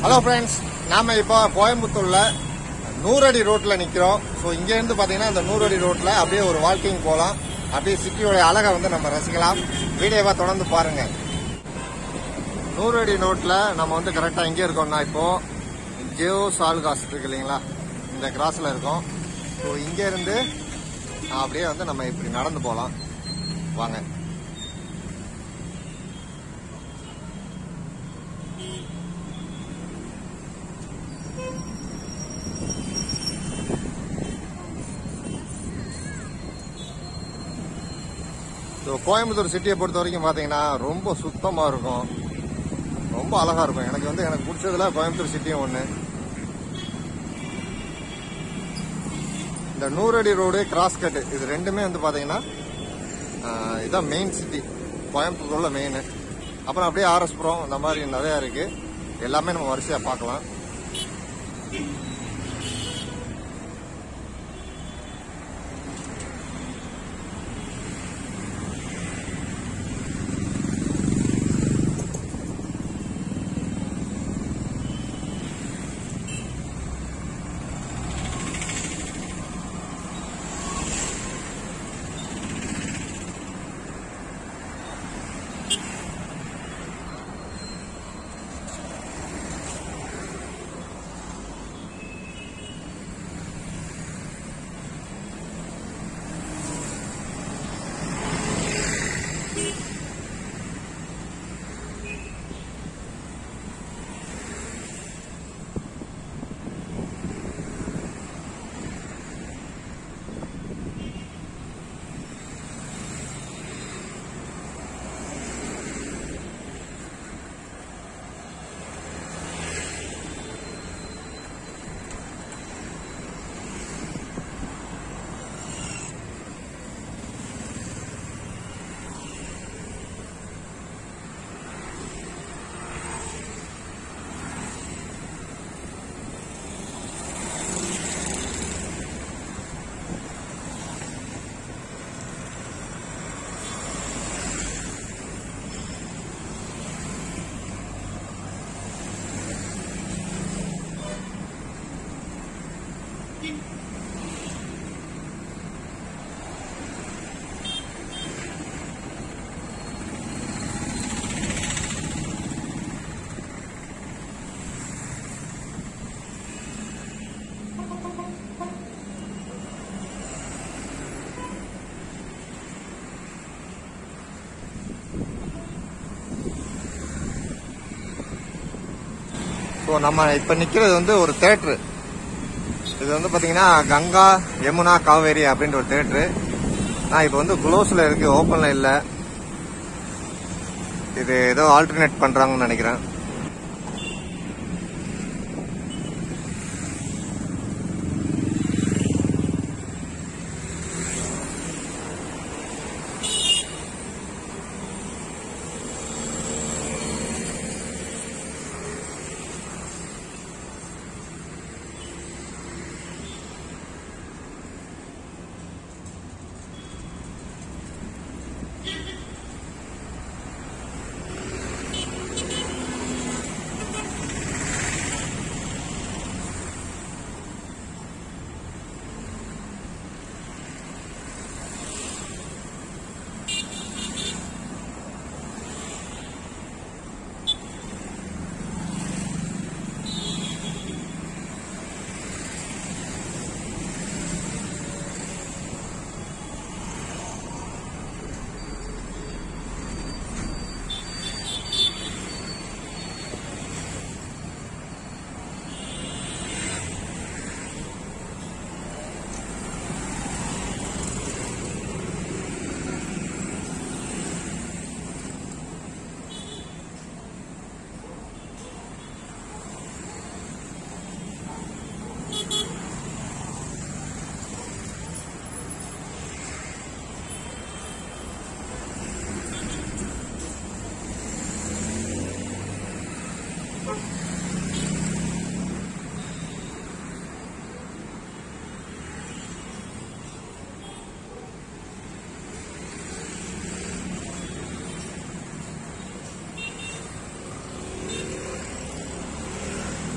hello friends நாம இப்போ கோயம்புத்தூர்ல நூறடி ரோட்ல நிக்கிறோம் ஸோ இங்க இருந்து பாத்தீங்கன்னா இந்த நூறடி ரோட்ல அப்படியே ஒரு வாக்கிங் போலாம் அப்படியே சிட்டியோட அழகை வந்து நம்ம ரசிக்கலாம் வீடியோவா தொடர்ந்து பாருங்க நூறடி ரோட்ல நம்ம வந்து கரெக்டா எங்க இருக்கோம்னா இப்போ ஜியோ சால்காஸ் இருக்கு இல்லைங்களா இந்த கிராஸ்ல இருக்கோம் ஸோ இங்க இருந்து அப்படியே வந்து நம்ம இப்படி நடந்து போலாம் வாங்க ஸோ கோயம்புத்தூர் சிட்டியை பொறுத்த வரைக்கும் பார்த்தீங்கன்னா ரொம்ப சுத்தமாக இருக்கும் ரொம்ப அழகா இருக்கும் எனக்கு வந்து எனக்கு பிடிச்சதுல கோயம்புத்தூர் சிட்டியும் ஒன்று இந்த நூறடி ரோடு கிராஸ் கட் இது ரெண்டுமே வந்து பார்த்தீங்கன்னா ஆஹ், இதான் மெயின் சிட்டி கோயம்புத்தூர் உள்ள மெயின் அப்புறம் அப்படியே ஆர்எஸ்புரம் இந்த மாதிரி நிறையா இருக்கு எல்லாமே நம்ம வரிசையாக பார்க்கலாம் ஸோ நம்ம இப்போ நிற்கிறது வந்து ஒரு தேட்ரு இது வந்து பார்த்தீங்கன்னா கங்கா யமுனா காவேரி அப்படின்ற ஒரு தேட்ரு நான் இப்போ வந்து க்ளோஸில் இருக்கு ஓப்பனில் இல்லை இது ஏதோ ஆல்டர்னேட் பண்ணுறாங்கன்னு நினைக்கிறேன்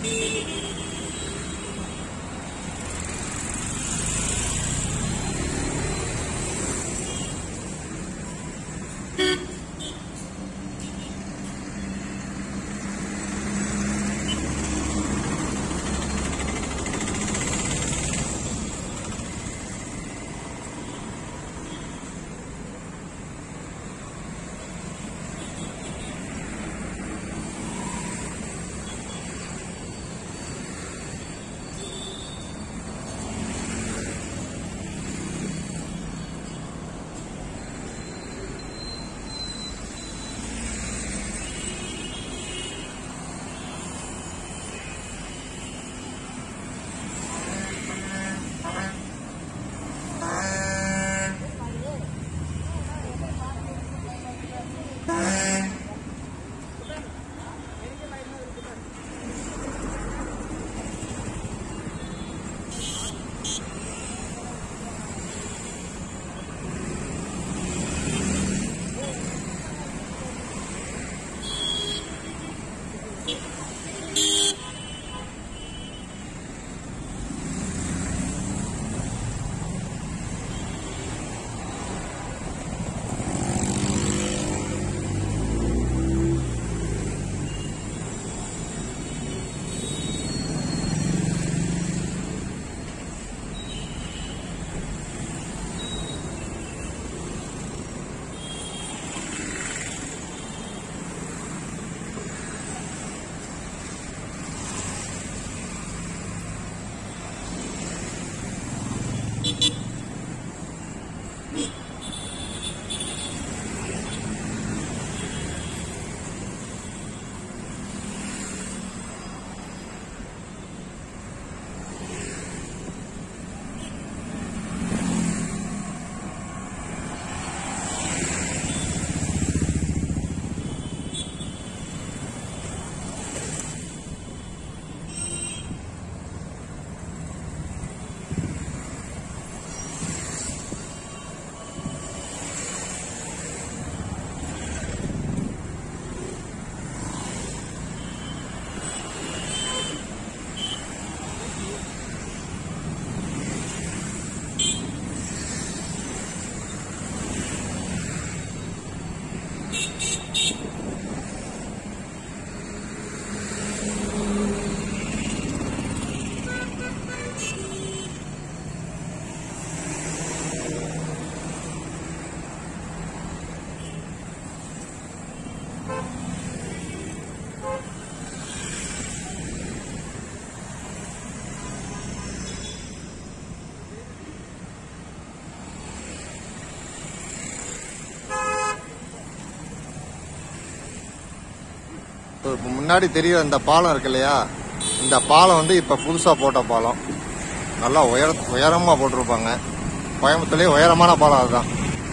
இப்போ முன்னாடி தெரியுற இந்த பாலம் இருக்கு இல்லையா இந்த பாலம் வந்து இப்ப புதுசா போட்ட பாலம் நல்லா உயர உயரமா போட்டிருப்பாங்க கோயம்புத்தூர்லயே உயரமான பாலம் அதுதான்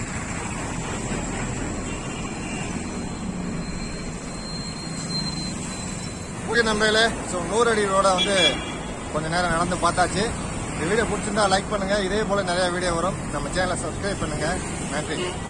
ஓகே நம்பையில ஸோ நூறு அடி ரோட வந்து கொஞ்ச நேரம் நடந்து பார்த்தாச்சு இந்த வீடியோ பிடிச்சிருந்தா லைக் பண்ணுங்க இதே போல நிறைய வீடியோ வரும் நம்ம சேனலை சப்ஸ்கிரைப் பண்ணுங்க நன்றி